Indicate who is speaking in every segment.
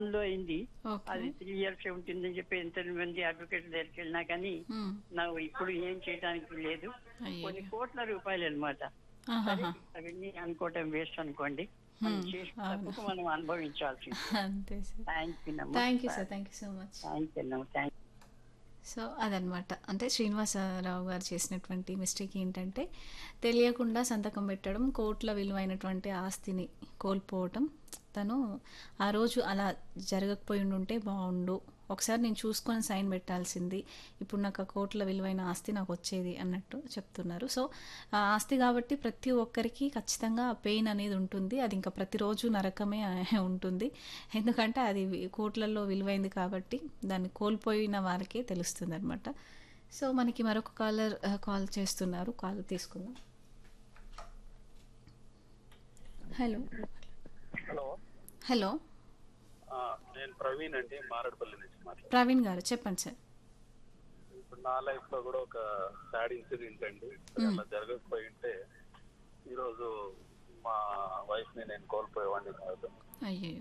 Speaker 1: లో అయింది
Speaker 2: ఓకే
Speaker 1: అది త్రీ ఇయర్స్ ఉంటుందని చెప్పి ఎంత మంది అడ్వకేట్ దగ్గరికి వెళ్ళినా కానీ
Speaker 2: మ్మ్.
Speaker 1: నాకు ఇప్పుడు ఏం చేయడానికి లేదు
Speaker 2: అయ్యో.
Speaker 1: కొన్ని కోట్ల రూపాయలు అనమాట
Speaker 2: ఆహాహా.
Speaker 1: అవన్నీ అనుకోవటం వేస్ట్ అనుకోండి మనం
Speaker 2: Hmm,
Speaker 1: చేసిన
Speaker 2: అవును.
Speaker 1: తప్పుకు మనం అనుభవించాల్సింది
Speaker 2: అంతే sir
Speaker 1: thank you
Speaker 2: thank you sir thank you so much
Speaker 1: thank you thank
Speaker 2: so అదనమాట అంటే శ్రీనివాసరావు గారు చేసినటువంటి మిస్టేక్ ఏంటంటే తెలియకుండా సంతకం పెట్టడం కోట్ల విలువైనటువంటి ఆస్తిని కోల్పోవటం తను ఆ రోజు అలా జరగకపోయి ఉంటే బాగుండు ఒకసారి నేను చూసుకొని సైన్ పెట్టాల్సింది ఇప్పుడు నాకు ఆ కోట్ల విలువైన ఆస్తి నాకు వచ్చేది అన్నట్టు చెప్తున్నారు సో ఆ ఆస్తి కాబట్టి ప్రతి ఒక్కరికి ఖచ్చితంగా పెయిన్ అనేది ఉంటుంది అది ఇంకా ప్రతిరోజు నరకమే ఉంటుంది ఎందుకంటే అది వి- కోట్లలో విలువైంది కాబట్టి దాన్ని కోల్పోయిన వారికే తెలుస్తుంది అనమాట సో మనకి మరొక కాలర్ కాల్ చేస్తున్నారు కాల్ తీసుకుందాం హలో
Speaker 3: హలో
Speaker 2: హలో
Speaker 3: ఆ, నేను ప్రవీణ్ అండి మారడపల్లి నుంచి మాట్లాడుతున్నాను
Speaker 2: ప్రవీణ్ గారు చెప్పండి సార్
Speaker 3: ఇప్పుడు నా లైఫ్ లో కూడా ఒక సాడ్ ఇన్సిడెంట్ అండి అలా జరగకపోయి ఉంటే ఈరోజు మా వైఫ్ ని నేను కోల్పోయేవాడిని కాదు
Speaker 2: అయ్యో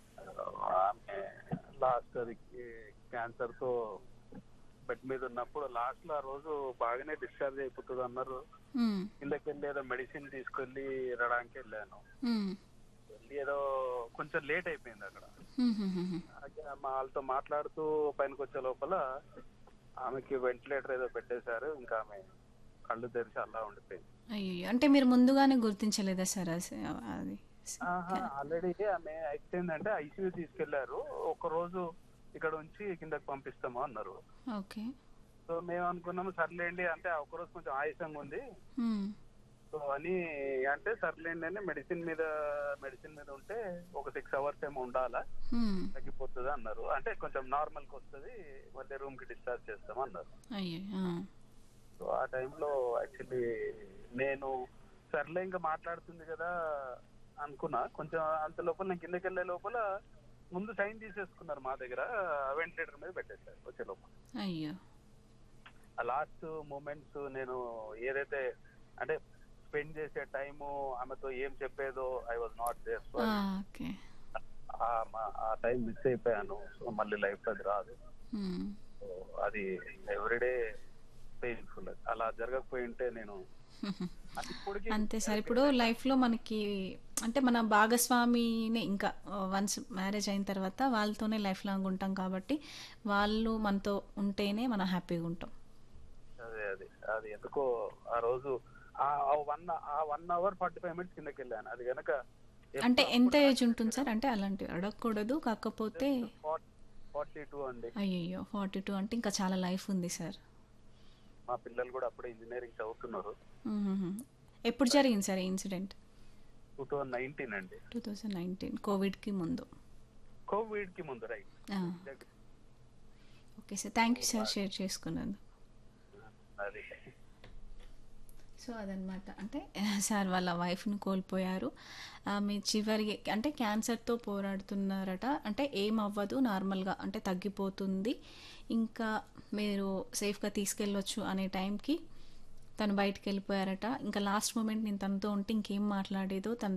Speaker 3: ఆమె లాస్ట్ అది క్యాన్సర్ తో బెడ్ మీద ఉన్నప్పుడు లాస్ట్ లో ఆ రోజు బాగానే డిశ్చార్జ్ అయిపోతుంది అన్నారు
Speaker 2: మ్మ్.
Speaker 3: కిందకి వెళ్ళి ఏదో మెడిసిన్ తీసుకెళ్లి రడానికి వెళ్ళాను
Speaker 2: మ్మ్.
Speaker 3: వెళ్ళి ఏదో కొంచెం లేట్ అయిపోయింది అక్కడ
Speaker 2: మ్మ్, మ్మ్, మ్మ్.
Speaker 3: అలాగే మా వాళ్ళతో మాట్లాడుతూ పైనకి వచ్చే లోపల ఆమెకి వెంటిలేటర్ ఏదో పెట్టేశారు ఇంకా ఆమె కళ్ళు తెరిచి అలా ఉండిపోయింది
Speaker 2: అయ్యో అంటే మీరు ముందుగానే గుర్తించలేదా సార్ అది అది
Speaker 3: ఆల్రెడీ ఆమె అయిపోయిందంటే ఐసీయూ తీసుకెళ్లారు ఒక రోజు ఇక్కడ ఉంచి కిందకి పంపిస్తాము అన్నారు
Speaker 2: ఓకే
Speaker 3: సో మేము అనుకున్నాము సర్లేండి అంటే ఆ ఒక రోజు కొంచెం ఆయాసంగా ఉంది
Speaker 2: మ్మ్.
Speaker 3: సో అని అంటే సర్లేండి అని మెడిసిన్ మీద మెడిసిన్ మీద ఉంటే ఒక సిక్స్ అవర్స్ ఏమో ఉండాలా
Speaker 2: మ్మ్.
Speaker 3: తగ్గిపోతుంది అన్నారు అంటే కొంచెం నార్మల్ కి వస్తుంది మళ్ళీ రూమ్ కి డిశ్చార్జ్ చేస్తాం అన్నారు
Speaker 2: అయ్యో ఆ.
Speaker 3: సో ఆ టైంలో యాక్చువల్లీ నేను సర్లే ఇంకా మాట్లాడుతుంది కదా అనుకున్నా కొంచెం అంత లోపల నేను కిందకి వెళ్ళే లోపల ముందు సైన్ తీసేసుకున్నారు మా దగ్గర వెంటిలేటర్ మీద పెట్టేశారు వచ్చే లోపల
Speaker 2: అయ్యో
Speaker 3: ఆ లాస్ట్ మూమెంట్స్ నేను ఏదైతే అంటే స్పెండ్ చేసే టైము ఆమెతో ఏం చెప్పేదో I was not there so
Speaker 2: ఆ, ఓకే
Speaker 3: ఆ టైం మిస్ అయిపోయాను సో మళ్ళీ లైఫ్ అది రాదు
Speaker 2: మ్మ్.
Speaker 3: సో అది ఎవ్రీడే పెయిన్ఫుల్ అలా జరగకపోయి ఉంటే నేను అది ఇప్పటికీ
Speaker 2: అంతే సార్ ఇప్పుడు లైఫ్లో మనకి అంటే మన భాగస్వామినే ఇంకా వన్స్ మ్యారేజ్ అయిన తర్వాత వాళ్ళతోనే లైఫ్ లాంగ్ ఉంటాం కాబట్టి వాళ్ళు మనతో ఉంటేనే మనం హ్యాపీగా ఉంటాం
Speaker 3: అదే అది అది ఎందుకో ఆ రోజు ఆ వన్ ఆ one hour forty five minutes కిందకి వెళ్ళాను అది కనుక
Speaker 2: అంటే ఎంత ఏజ్ ఉంటుంది సార్ అంటే అలాంటివి అడగకూడదు కాకపోతే
Speaker 3: ఫార్టీ టూ అండి
Speaker 2: అయ్యయ్యో ఫార్టీ టూ అంటే ఇంకా చాలా లైఫ్ ఉంది సార్
Speaker 3: మా పిల్లలు కూడా అప్పుడే ఇంజనీరింగ్ చదువుతున్నారు
Speaker 2: మ్మ్. ఎప్పుడు జరిగింది సార్ ఈ ఇన్సిడెంట్
Speaker 3: టూ థౌజండ్ నైన్టీన్ అండి
Speaker 2: టూ థౌజండ్ నైన్టీన్ కోవిడ్కి ముందు
Speaker 3: కోవిడ్ కి ముందు రైట్
Speaker 2: ఆ, okay sir thank you sir share చేసుకున్నందుకు
Speaker 3: అది
Speaker 2: సో అదనమాట అంటే సార్ వాళ్ళ వైఫ్ని కోల్పోయారు ఆమె చివరి అంటే క్యాన్సర్తో పోరాడుతున్నారట అంటే ఏం అవ్వదు నార్మల్గా అంటే తగ్గిపోతుంది ఇంకా మీరు సేఫ్గా తీసుకెళ్ళొచ్చు అనే టైంకి తను బయటికి వెళ్ళిపోయారట ఇంకా లాస్ట్ మూమెంట్ నేను తనతో ఉంటే ఇంకేం మాట్లాడేదో తన